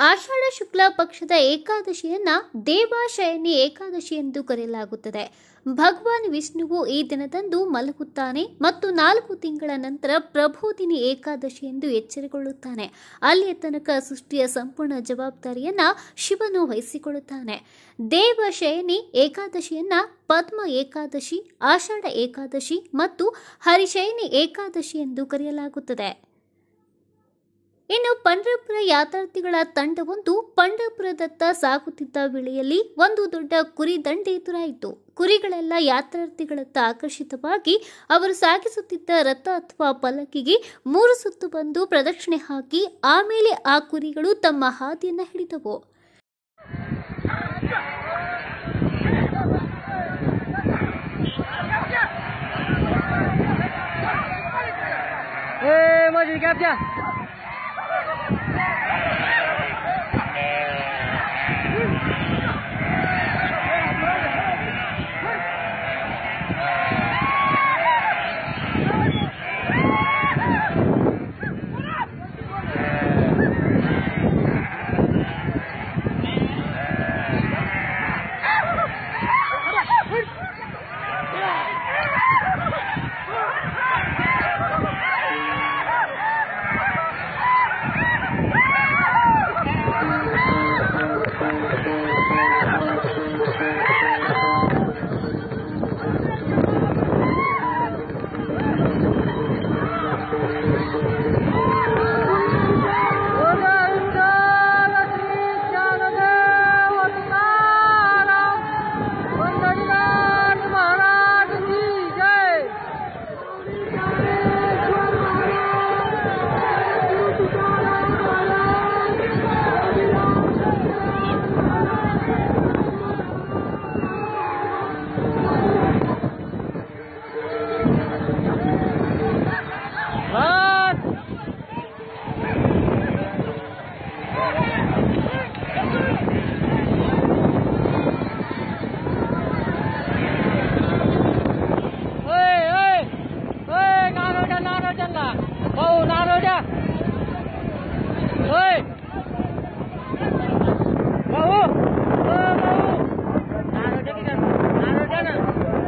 ಆಷಾಢ ಶುಕ್ಲ ಪಕ್ಷದ ಏಕಾದಶಿಯನ್ನ ದೇವಾಶಯನಿ ಏಕಾದಶಿ ಎಂದು ಕರೆಯಲಾಗುತ್ತದೆ ಭಗವಾನ್ ವಿಷ್ಣುವು ಈ ದಿನದಂದು ಮಲಗುತ್ತಾನೆ ಮತ್ತು ನಾಲ್ಕು ತಿಂಗಳ ನಂತರ ಪ್ರಬೋಧಿನಿ ಏಕಾದಶಿ ಎಂದು ಎಚ್ಚರಗೊಳ್ಳುತ್ತಾನೆ ಅಲ್ಲಿಯ ತನಕ ಸೃಷ್ಟಿಯ ಸಂಪೂರ್ಣ ಜವಾಬ್ದಾರಿಯನ್ನ ಶಿವನು ವಹಿಸಿಕೊಳ್ಳುತ್ತಾನೆ ದೇವಶಯನಿ ಏಕಾದಶಿಯನ್ನ ಪದ್ಮ ಏಕಾದಶಿ ಆಷಾಢ ಏಕಾದಶಿ ಮತ್ತು ಹರಿಶಯನಿ ಏಕಾದಶಿ ಎಂದು ಕರೆಯಲಾಗುತ್ತದೆ ಇನ್ನು ಪಂಢರಪುರ ಯಾತ್ರಾರ್ಥಿಗಳ ತಂಡವೊಂದು ಪಂಢರಪುರದತ್ತ ಸಾಗುತ್ತಿದ್ದ ವೇಳೆಯಲ್ಲಿ ಒಂದು ದೊಡ್ಡ ಕುರಿ ದಂಡೆ ಎದುರಾಯಿತು ಕುರಿಗಳೆಲ್ಲ ಯಾತ್ರಾರ್ಥಿಗಳತ್ತ ಆಕರ್ಷಿತವಾಗಿ ಅವರು ಸಾಗಿಸುತ್ತಿದ್ದ ರಥ ಅಥವಾ ಪಲ್ಲಕ್ಕಿಗೆ ಮೂರು ಸುತ್ತು ಬಂದು ಪ್ರದಕ್ಷಿಣೆ ಹಾಕಿ ಆಮೇಲೆ ಆ ಕುರಿಗಳು ತಮ್ಮ ಹಾದಿಯನ್ನ ಹಿಡಿದವು Eh, mau jadi kapten? Hei, hei. Hei, naro dah, naro dah lah. Bau naro dah. Hei. Bau. Oh, bau. Naro dah kita. Naro dah na.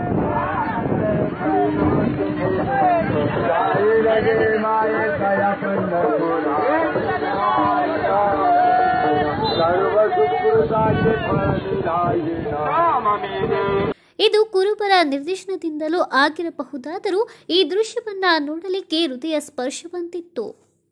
ಇದು ಕುರುಬರ ನಿರ್ದೇಶನದಿಂದಲೂ ಆಗಿರಬಹುದಾದರೂ ಈ ದೃಶ್ಯವನ್ನ ನೋಡಲಿಕ್ಕೆ ಹೃದಯ ಸ್ಪರ್ಶವಂತಿತ್ತು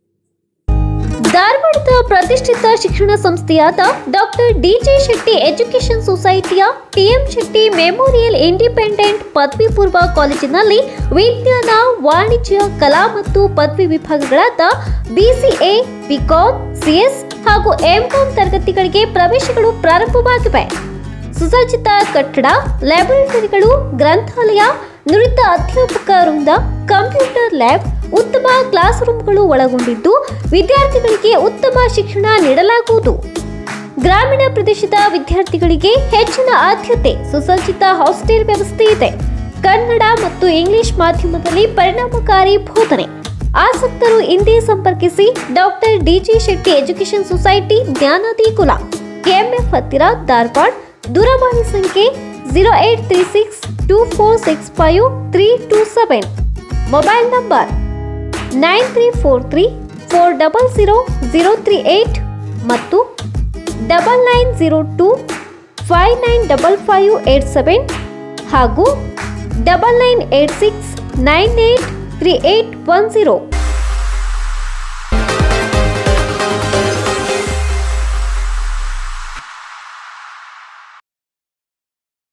ಧಾರವಾಡದ ಪ್ರತಿಷ್ಠಿತ ಶಿಕ್ಷಣ ಸಂಸ್ಥೆಯಾದ ಡಾಕ್ಟರ್ ಡಿಜೆ ಶೆಟ್ಟಿ ಎಜುಕೇಷನ್ ಸೊಸೈಟಿಯ ಟಿಎಂ ಶೆಟ್ಟಿ ಮೆಮೋರಿಯಲ್ ಇಂಡಿಪೆಂಡೆಂಟ್ ಪದವಿ ಪೂರ್ವ ಕಾಲೇಜಿನಲ್ಲಿ ವಿಜ್ಞಾನ ವಾಣಿಜ್ಯ ಕಲಾ ಮತ್ತು ಪದವಿ ವಿಭಾಗಗಳಾದ ಬಿಸಿಎ ಬಿಕಾಂ ಸಿಎಸ್ ಹಾಗೂ ಎಂಕಾಂ ತರಗತಿಗಳಿಗೆ ಪ್ರವೇಶಗಳು ಪ್ರಾರಂಭವಾಗಿವೆ ಸುಸಜ್ಜಿತ ಕಟ್ಟಡ ಲ್ಯಾಬೊರೇಟರಿಗಳು ಗ್ರಂಥಾಲಯ ನುರಿತ ಅಧ್ಯಾಪಕ ವೃಂದ ಕಂಪ್ಯೂಟರ್ ಲ್ಯಾಬ್ ಉತ್ತಮ ಕ್ಲಾಸ್ ರೂಮ್ಗಳು ಒಳಗೊಂಡಿದ್ದು ವಿದ್ಯಾರ್ಥಿಗಳಿಗೆ ಉತ್ತಮ ಶಿಕ್ಷಣ ನೀಡಲಾಗುವುದು ಗ್ರಾಮೀಣ ಪ್ರದೇಶದ ವಿದ್ಯಾರ್ಥಿಗಳಿಗೆ ಹೆಚ್ಚಿನ ಆದ್ಯತೆ ಸುಸಜ್ಜಿತ ಹಾಸ್ಟೆಲ್ ವ್ಯವಸ್ಥೆ ಇದೆ ಕನ್ನಡ ಮತ್ತು ಇಂಗ್ಲಿಷ್ ಮಾಧ್ಯಮದಲ್ಲಿ ಪರಿಣಾಮಕಾರಿ ಬೋಧನೆ ಆಸಕ್ತರು ಹಿಂದೆ ಸಂಪರ್ಕಿಸಿ doctor DG Shetty education society ಜ್ಞಾನದಿ ಕುಲ ಕೆಎಂಎಫ್ ಹತ್ತಿರ ಧಾರವಾಡ ದೂರವಾಣಿ ಸಂಖ್ಯೆ zero eight three six two four six five three two seven mobile number nine three four three four double zero zero three eight ಮತ್ತು double nine zero two five nine double five eight seven ಹಾಗೂ double nine eight six nine eight three eight one zero